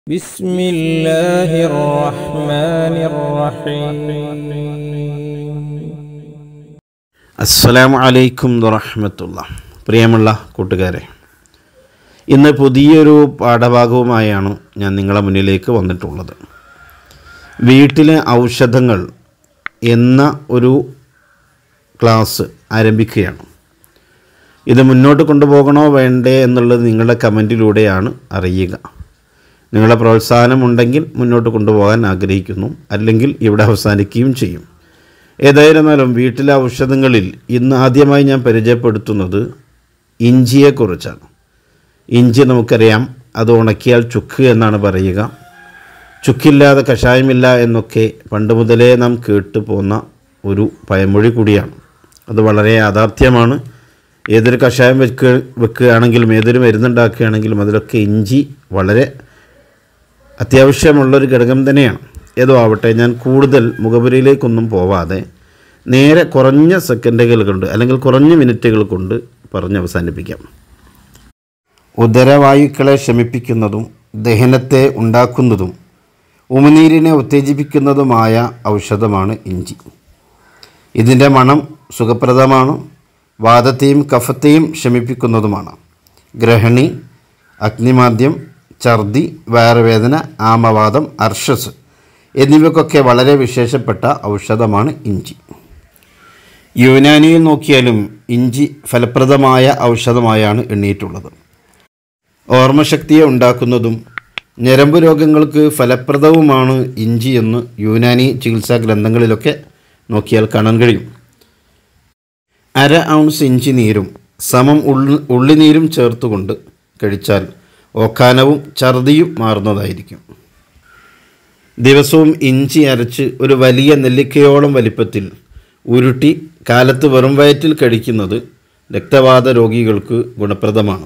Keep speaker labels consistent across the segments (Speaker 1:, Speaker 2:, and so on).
Speaker 1: بسم الله الرحمن الرحيم
Speaker 2: അസ്സലാമു അലൈക്കും വറഹമത്തുള്ള പ്രിയമുള്ള കൂട്ടുകാരെ ഇന്ന് പുതിയൊരു പാഠഭാഗവുമായാണ് ഞാൻ നിങ്ങളെ മുന്നിലേക്ക് വന്നിട്ടുള്ളത് വീട്ടിലെ ഔഷധങ്ങൾ എന്ന ഒരു ക്ലാസ് ആരംഭിക്കുകയാണ് ഇത് മുന്നോട്ട് കൊണ്ടുപോകണോ വേണ്ടേ എന്നുള്ളത് നിങ്ങളുടെ കമൻറ്റിലൂടെയാണ് അറിയുക നിങ്ങളുടെ പ്രോത്സാഹനമുണ്ടെങ്കിൽ മുന്നോട്ട് കൊണ്ടുപോകാൻ ആഗ്രഹിക്കുന്നു അല്ലെങ്കിൽ ഇവിടെ അവസാനിക്കുകയും ചെയ്യും ഏതായിരുന്നാലും വീട്ടിലെ ഔഷധങ്ങളിൽ ഇന്ന് ആദ്യമായി ഞാൻ പരിചയപ്പെടുത്തുന്നത് ഇഞ്ചിയെക്കുറിച്ചാണ് ഇഞ്ചി നമുക്കറിയാം അത് ഉണക്കിയാൽ ചുക്ക് എന്നാണ് പറയുക ചുക്കില്ലാതെ കഷായമില്ല എന്നൊക്കെ പണ്ട് മുതലേ നാം കേട്ടു പോന്ന ഒരു പഴമൊഴി കൂടിയാണ് അത് വളരെ യാഥാർത്ഥ്യമാണ് ഏതൊരു കഷായം വെക്കുക വെക്കുകയാണെങ്കിലും ഏതൊരു മരുന്നുണ്ടാക്കുകയാണെങ്കിലും അതിലൊക്കെ ഇഞ്ചി വളരെ അത്യാവശ്യമുള്ളൊരു ഘടകം തന്നെയാണ് ഏതോ ആവട്ടെ ഞാൻ കൂടുതൽ മുഖപുരയിലേക്കൊന്നും പോവാതെ നേരെ കുറഞ്ഞ സെക്കൻഡുകൾ കൊണ്ട് അല്ലെങ്കിൽ കുറഞ്ഞ മിനിറ്റുകൾ കൊണ്ട് പറഞ്ഞ് അവസാനിപ്പിക്കാം ഉദരവായുക്കളെ ശമിപ്പിക്കുന്നതും ദഹനത്തെ ഉണ്ടാക്കുന്നതും ഉമിനീരിനെ ഉത്തേജിപ്പിക്കുന്നതുമായ ഔഷധമാണ് ഇഞ്ചി ഇതിൻ്റെ മണം സുഖപ്രദമാണ് വാദത്തെയും കഫത്തെയും ശമിപ്പിക്കുന്നതുമാണ് ഗ്രഹണി അഗ്നിമാദ്യം ഛർദി വയറുവേദന ആമവാദം അർഷസ് എന്നിവയ്ക്കൊക്കെ വളരെ വിശേഷപ്പെട്ട ഔഷധമാണ് ഇഞ്ചി യുനാനിയിൽ നോക്കിയാലും ഇഞ്ചി ഫലപ്രദമായ ഔഷധമായാണ് എണ്ണിയിട്ടുള്ളത് ഓർമ്മശക്തിയെ ഉണ്ടാക്കുന്നതും ഞരമ്പ് രോഗങ്ങൾക്ക് ഫലപ്രദവുമാണ് ഇഞ്ചി എന്ന് യുനാനി ചികിത്സാ ഗ്രന്ഥങ്ങളിലൊക്കെ നോക്കിയാൽ കാണാൻ കഴിയും അര ഔൺസ് ഇഞ്ചി നീരും സമം ഉള്ളി ഉള്ളിനീരും ചേർത്തുകൊണ്ട് കഴിച്ചാൽ ഓക്കാനവും ഛർദിയും മാറുന്നതായിരിക്കും ദിവസവും ഇഞ്ചി അരച്ച് ഒരു വലിയ നെല്ലിക്കയോളം വലിപ്പത്തിൽ ഉരുട്ടി കാലത്ത് വെറും വയറ്റിൽ കഴിക്കുന്നത് രക്തവാത രോഗികൾക്ക് ഗുണപ്രദമാണ്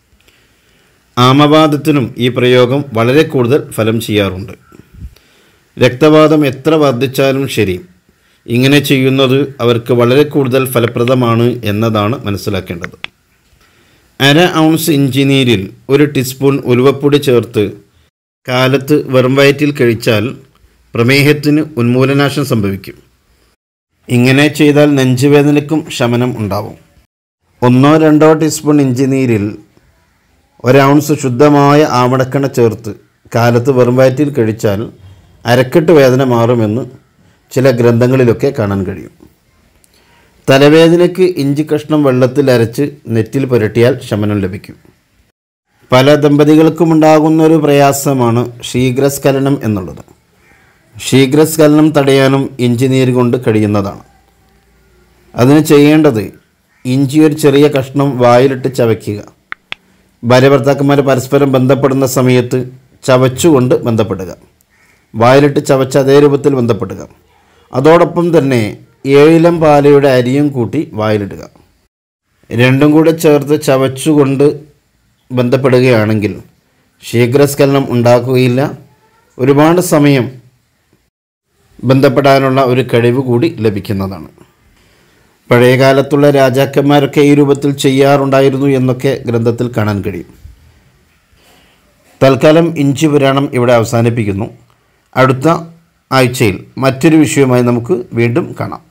Speaker 2: ആമവാദത്തിനും ഈ പ്രയോഗം വളരെ കൂടുതൽ ഫലം ചെയ്യാറുണ്ട് രക്തവാദം എത്ര വർദ്ധിച്ചാലും ശരി ഇങ്ങനെ ചെയ്യുന്നത് അവർക്ക് വളരെ കൂടുതൽ ഫലപ്രദമാണ് എന്നതാണ് മനസ്സിലാക്കേണ്ടത് അര ഔൺസ് ഇഞ്ചിനീരിൽ ഒരു ടീസ്പൂൺ ഉലുവപ്പൊടി ചേർത്ത് കാലത്ത് വെറും വയറ്റിൽ കഴിച്ചാൽ പ്രമേഹത്തിന് ഉന്മൂലനാശം സംഭവിക്കും ഇങ്ങനെ ചെയ്താൽ നെഞ്ചുവേദനയ്ക്കും ശമനം ഉണ്ടാവും ഒന്നോ രണ്ടോ ടീസ്പൂൺ ഇഞ്ചിനീരിൽ ഒരൗൺസ് ശുദ്ധമായ ആവണക്കെണ്ണ ചേർത്ത് കാലത്ത് വെറും വയറ്റിൽ കഴിച്ചാൽ അരക്കെട്ട് വേദന മാറുമെന്ന് ചില ഗ്രന്ഥങ്ങളിലൊക്കെ കാണാൻ കഴിയും തലവേദനയ്ക്ക് ഇഞ്ചി കഷ്ണം വെള്ളത്തിൽ അരച്ച് നെറ്റിൽ പുരട്ടിയാൽ ശമനം ലഭിക്കും പല ദമ്പതികൾക്കും ഉണ്ടാകുന്ന ഒരു പ്രയാസമാണ് ശീഘ്രസ്ഖലനം എന്നുള്ളത് ശീഘ്രസ്ഖലനം തടയാനും ഇഞ്ചി നീര് കൊണ്ട് കഴിയുന്നതാണ് അതിന് ചെയ്യേണ്ടത് ഇഞ്ചി ഒരു ചെറിയ കഷ്ണം വായിലിട്ട് ചവയ്ക്കുക ഭാര്യ ഭർത്താക്കന്മാർ പരസ്പരം ബന്ധപ്പെടുന്ന സമയത്ത് ചവച്ചുകൊണ്ട് ബന്ധപ്പെടുക വായിലിട്ട് ചവച്ച അതേ രൂപത്തിൽ ബന്ധപ്പെടുക അതോടൊപ്പം തന്നെ ഏഴിലം പാലയുടെ അരിയും കൂട്ടി വായിലിടുക രണ്ടും കൂടെ ചേർത്ത് ചവച്ചുകൊണ്ട് ബന്ധപ്പെടുകയാണെങ്കിൽ ശീഘ്രസ്ഖലനം ഉണ്ടാക്കുകയില്ല ഒരുപാട് സമയം ബന്ധപ്പെടാനുള്ള ഒരു കഴിവ് കൂടി ലഭിക്കുന്നതാണ് പഴയ കാലത്തുള്ള രാജാക്കന്മാരൊക്കെ ഈ രൂപത്തിൽ ചെയ്യാറുണ്ടായിരുന്നു എന്നൊക്കെ ഗ്രന്ഥത്തിൽ കാണാൻ കഴിയും തൽക്കാലം ഇഞ്ചി പുരാണം ഇവിടെ അവസാനിപ്പിക്കുന്നു അടുത്ത ആഴ്ചയിൽ മറ്റൊരു വിഷയവുമായി നമുക്ക് വീണ്ടും കാണാം